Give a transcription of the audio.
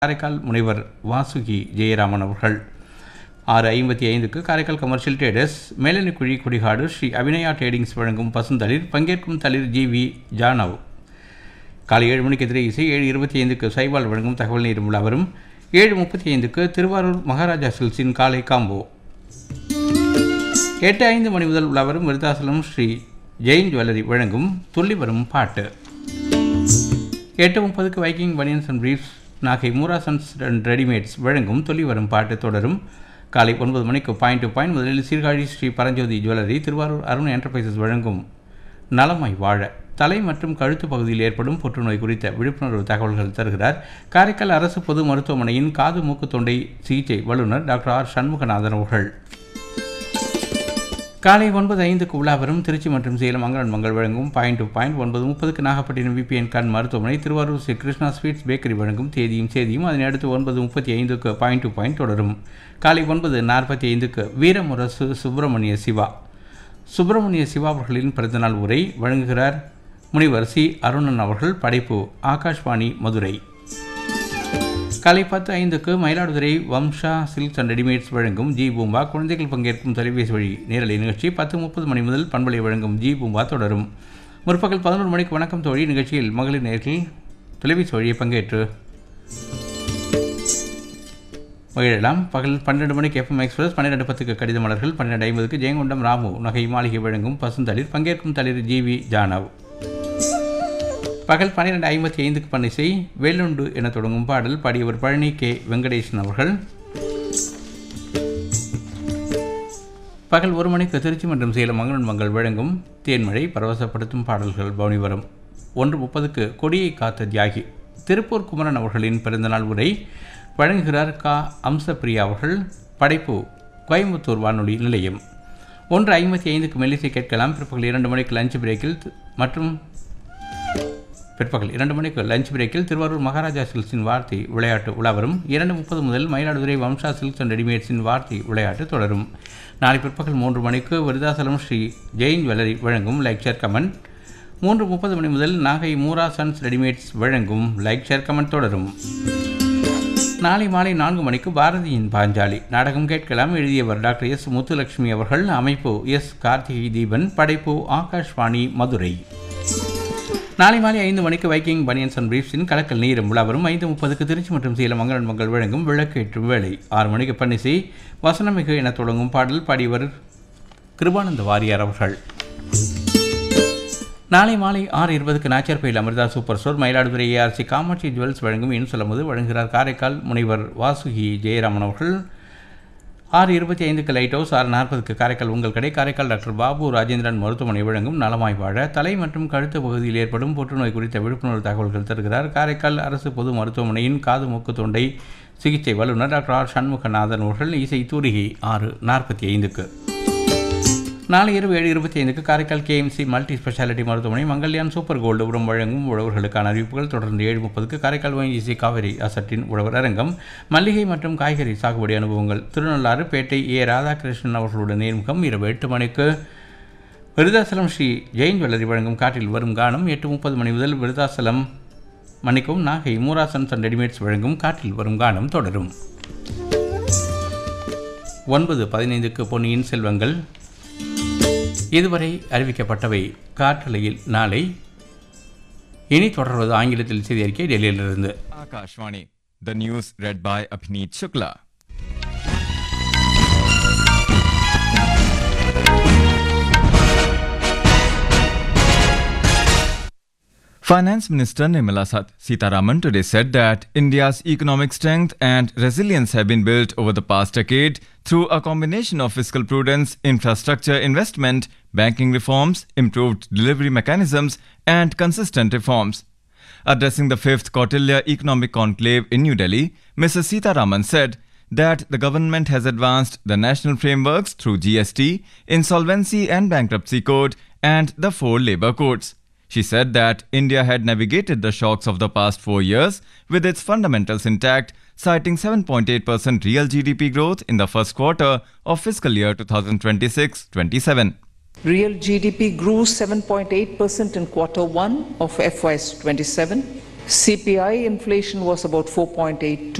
காரைக்கால் முனைவர் வாசுகி ஜெயராமன் அவர்கள் ஆறு ஐம்பத்தி ஐந்துக்கு Karaikal commercial traders Melanikuzhi Kudikadu Sri Abhinaya tradings வழங்கும் பசுந்தளிர் பங்கேற்கும் தளிர் ஜி வி ஜானவ் காலை ஏழு மணிக்கு எதிரே இசை ஏழு இருபத்தி ஐந்துக்கு சைபால் வழங்கும் தகவல் நீரும் விழாவரும் ஏழு முப்பத்தி ஐந்துக்கு திருவாரூர் மகாராஜா சில்ஸின் காலை காம்போ எட்டு ஐந்து மணி முதல் உலாவரும் விருத்தாசலம் ஸ்ரீ ஜெயின் ஜுவல்லரி வழங்கும் துள்ளி வரும் பாட்டு எட்டு முப்பதுக்கு Viking banians and briefs Nagai Moorasons and readymades வழங்கும் துள்ளி வரும் பாட்டு தொடரும் காலை ஒன்பது மணிக்கு பாயிண்ட் டு பாயிண்ட் முதலில் சீர்காழி ஸ்ரீ பரஞ்சோதி ஜுவல்லரி திருவாரூர் அருண் என்டர்பிரைசஸ் வழங்கும் நலமாய் வாழ தலை மற்றும் கழுத்து பகுதியில் ஏற்படும் புற்றுநோய் குறித்த விழிப்புணர்வு தகவல்கள் தருகிறார் காரைக்கால் அரசு பொது மருத்துவமனையின் காது மூக்கு தொண்டை சிகிச்சை வல்லுநர் டாக்டர் ஆர் சண்முகநாதன் அவர்கள் காலை ஒன்பது ஐந்துக்கு உலாவரும் திருச்சி மற்றும் சேலம் மங்களன் மங்கள் வழங்கும் பாயிண்ட் டு பாயிண்ட் ஒன்பது முப்பதுக்கு நாகப்பட்டினம் விபிஎன் கண் மருத்துவமனை திருவாரூர் ஸ்ரீ கிருஷ்ணா ஸ்வீட்ஸ் பேக்கரி வழங்கும் தேதியும் செய்தியும் அதனை அடுத்து ஒன்பது முப்பத்தி ஐந்துக்கு பாயிண்ட் டு பாயிண்ட் தொடரும் காலை ஒன்பது நாற்பத்தி ஐந்துக்கு வீரமுரசு சுப்பிரமணிய சிவா சுப்பிரமணிய சிவா அவர்களின் பிறந்தநாள் உரை வழங்குகிறார் முனிவர் சி அருணன் அவர்கள் படைப்பு ஆகாஷ்வாணி மதுரை காலை பத்து ஐந்துக்கு Mayiladuthurai Vamsa silks and readymades வழங்கும் ஜி பூம்பா குழந்தைகள் பங்கேற்கும் தொலைபேசி வழி நேரலை நிகழ்ச்சி பத்து முப்பது மணி முதல் பண்பலை வழங்கும் ஜி பூம்பா தொடரும் முற்பகல் பதினொரு மணிக்கு வணக்கம் தோழி நிகழ்ச்சியில் மகளிர் நேர்கள் தொலைபேசி வழியை பங்கேற்று மகிழலாம் பகல் பன்னெண்டு மணிக்கு எஃப்எம் எக்ஸ்பிரஸ் பன்னிரெண்டு பத்துக்கு கடித மலர்கள் பன்னிரெண்டு ஐம்பதுக்கு ஜெயங்கொண்டம் ராமு நகை மாளிகை வழங்கும் பசுந்தளிர் பங்கேற்கும் தளிர் ஜிவி ஜானவ் பகல் பன்னிரெண்டு ஐம்பத்தி ஐந்துக்கு பன்னிசை வேலுண்டு என தொடங்கும் பாடல் பாடியவர் பழனி கே வெங்கடேசன் அவர்கள் பகல் ஒரு மணிக்கு திருச்சி மற்றும் சேலம் மங்களன் மங்கள் வழங்கும் தேன்மழை பரவசப்படுத்தும் பாடல்கள் பவனி வரும் ஒன்று முப்பதுக்கு கொடியை காத்த தியாகி திருப்பூர் குமரன் அவர்களின் பிறந்தநாள் உரை வழங்குகிறார் கா அம்சப்பிரியா அவர்கள் படைப்பு கோயம்புத்தூர் வானொலி நிலையம் ஒன்று ஐம்பத்தி ஐந்துக்கு மெல்லிசை கேட்கலாம் பிற்பகல் இரண்டு மணிக்கு லஞ்ச் பிரேக்கில் மற்றும் பிற்பகல் இரண்டு மணிக்கு லஞ்ச் பிரேக்கில் திருவாரூர் மகாராஜா சில்க்ஸின் வார்த்தை விளையாட்டு உலாவரும் இரண்டு முப்பது முதல் மயிலாடுதுறை வம்சா சில்க்ஸ் அண்ட் ரெடிமேட்ஸின் வார்த்தை விளையாட்டு தொடரும் நாளை பிற்பகல் மூன்று மணிக்கு விருதாசலம் ஸ்ரீ ஜெயின் ஜுவல்லரி வழங்கும் லைக்சர் கமெண்ட் மூன்று முப்பது மணி முதல் நாகை மூரா சன்ஸ் ரெடிமேட்ஸ் வழங்கும் லைக்சர் கமெண்ட் தொடரும் நாளை மாலை நான்கு மணிக்கு பாரதியின் பாஞ்சாலி நாடகம் கேட்கலாம் எழுதியவர் டாக்டர் எஸ் முத்துலட்சுமி அவர்கள் அமைப்பு எஸ் கார்த்திகை தீபன் படைப்பு ஆகாஷ்வாணி மதுரை நாளை மாலை ஐந்து மணிக்கு வைக்கிங் பனியன்ஸ் அண்ட் பிரீஃப்ஸின் கலக்கல் நீரும் விழாவரும் ஐந்து முப்பதுக்கு திருச்சி மற்றும் சேலம் மங்களன் மங்கள் வழங்கும் விளக்கேற்றும் வேலை ஆறு மணிக்கு பன்னிசை வசனமிகு என தொடங்கும் பாடல் பாடியவர் கிருபானந்த வாரியார் அவர்கள் நாளை மாலை ஆறு இருபதுக்கு நாச்சர்பயில் Amritha super store Mayiladuthurai ARC Kamakshi jewels வழங்கும் இன்னும் சொல்லும்போது வழங்குகிறார் காரைக்கால் முனைவர் வாசுகி ஜெயராமன் அவர்கள் ஆறு இருபத்தி ஐந்துக்கு லைட் ஹவுஸ் ஆறு நாற்பதுக்கு காரைக்கால் உங்கள் கடை காரைக்கால் டாக்டர் பாபு ராஜேந்திரன் மருத்துவமனை வழங்கும் நலமாய் வாழ தலை மற்றும் கழுத்து பகுதியில் ஏற்படும் புற்றுநோய் குறித்த விழிப்புணர்வு தகவல்கள் தருகிறார் காரைக்கால் அரசு பொது மருத்துவமனையின் காது மூக்கு தொண்டை சிகிச்சை வல்லுநர் டாக்டர் ஆர் சண்முகநாதன் அவர்கள் இசை தூரிகை ஆறு நாற்பத்தி ஐந்துக்கு நாளை இரவு ஏழு இருபத்தி ஐந்துக்கு காரைக்கால் கேஎம்சி மல்டி ஸ்பெஷாலிட்டி மருத்துவமனை மங்கல்யான் சூப்பர் கோல்டு உரம் வழங்கும் உழவர்களுக்கான அறிவிப்புகள் தொடர்ந்து ஏழு முப்பதுக்கு காரைக்கால் ஒய்ஜிசி காவிரி அசட்டின் உழவர் அரங்கம் மல்லிகை மற்றும் காய்கறி சாகுபடி அனுபவங்கள் திருநள்ளாறு பேட்டை ஏ ராதாகிருஷ்ணன் அவர்களுடன் நேர்முகம் இரவு எட்டு மணிக்கு விருதாசலம் ஸ்ரீ ஜெயின் ஜுவல்லரி வழங்கும் காற்றில் வரும் கானம் எட்டு முப்பது மணி முதல் விருதாசலம் மன்னிக்கும் நாகை மூராசன்ஸ் அண்ட் ரெடிமேட்ஸ் வழங்கும் காற்றில் வரும் கானம் தொடரும் ஒன்பது பதினைந்துக்கு பொன்னியின் செல்வங்கள் இதுவரை அறிவிக்கப்பட்டவை காற்றலையில் நாளை இனி தொடர்வது ஆங்கிலத்தில் செய்தி அறிக்கை டெல்லியிலிருந்து Akashvani. The news read by Abhineet Shukla. Finance Minister Nirmala Sat- Sitaraman today said that India's economic strength and resilience have been built over the past decade through a combination of fiscal prudence, infrastructure investment, banking reforms, improved delivery mechanisms, and consistent reforms. Addressing the fifth Kautilya Economic Conclave in New Delhi, Mrs. Sitaraman said that the government has advanced the national frameworks through GST, insolvency and bankruptcy code, and the four labor codes. She said that India had navigated the shocks of the past four years with its fundamentals intact, citing 7.8% real GDP growth in the first quarter of fiscal year 2026 27. Real GDP grew 7.8% in quarter one of FY 27 CPI inflation was about 4.82